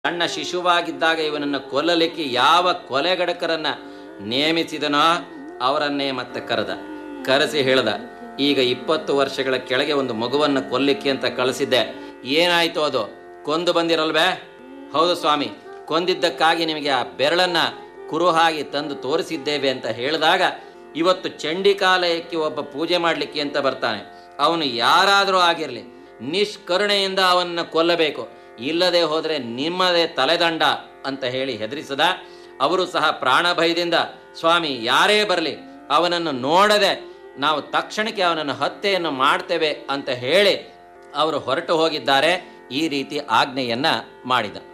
ಸಣ್ಣ ಶಿಶುವಾಗಿದ್ದಾಗ ಇವನನ್ನು ಕೊಲ್ಲಲಿಕ್ಕೆ ಯಾವ ಕೊಲೆಗಡಕರನ್ನ ನೇಮಿಸಿದನೋ ಅವರನ್ನೇ ಮತ್ತೆ ಕರೆದ ಕರೆಸಿ ಹೇಳ್ದ ಈಗ ಇಪ್ಪತ್ತು ವರ್ಷಗಳ ಕೆಳಗೆ ಒಂದು ಮಗುವನ್ನು ಕೊಲ್ಲಿಕ್ಕೆ ಅಂತ ಕಳಿಸಿದ್ದೆ ಏನಾಯ್ತು ಅದು ಕೊಂದು ಬಂದಿರಲ್ವೇ ಹೌದು ಸ್ವಾಮಿ ಕೊಂದಿದ್ದಕ್ಕಾಗಿ ನಿಮಗೆ ಆ ಬೆರಳನ್ನ ಕುರುಹಾಗಿ ತಂದು ತೋರಿಸಿದ್ದೇವೆ ಅಂತ ಹೇಳಿದಾಗ ಇವತ್ತು ಚಂಡಿಕಾಲಯಕ್ಕೆ ಒಬ್ಬ ಪೂಜೆ ಮಾಡಲಿಕ್ಕೆ ಅಂತ ಬರ್ತಾನೆ ಅವನು ಯಾರಾದರೂ ಆಗಿರಲಿ ನಿಷ್ಕರುಣೆಯಿಂದ ಅವನನ್ನು ಕೊಲ್ಲಬೇಕು ಇಲ್ಲದೆ ಹೋದರೆ ನಿಮ್ಮದೇ ತಲೆದಂಡ ಅಂತ ಹೇಳಿ ಹೆದರಿಸದ ಅವರು ಸಹ ಪ್ರಾಣ ಭಯದಿಂದ ಸ್ವಾಮಿ ಯಾರೇ ಬರಲಿ ಅವನನ್ನು ನೋಡದೆ ನಾವು ತಕ್ಷಣಕ್ಕೆ ಅವನನ್ನು ಹತ್ಯೆಯನ್ನು ಮಾಡ್ತೇವೆ ಅಂತ ಹೇಳಿ ಅವರು ಹೊರಟು ಹೋಗಿದ್ದಾರೆ ಈ ರೀತಿ ಆಜ್ಞೆಯನ್ನ ಮಾಡಿದ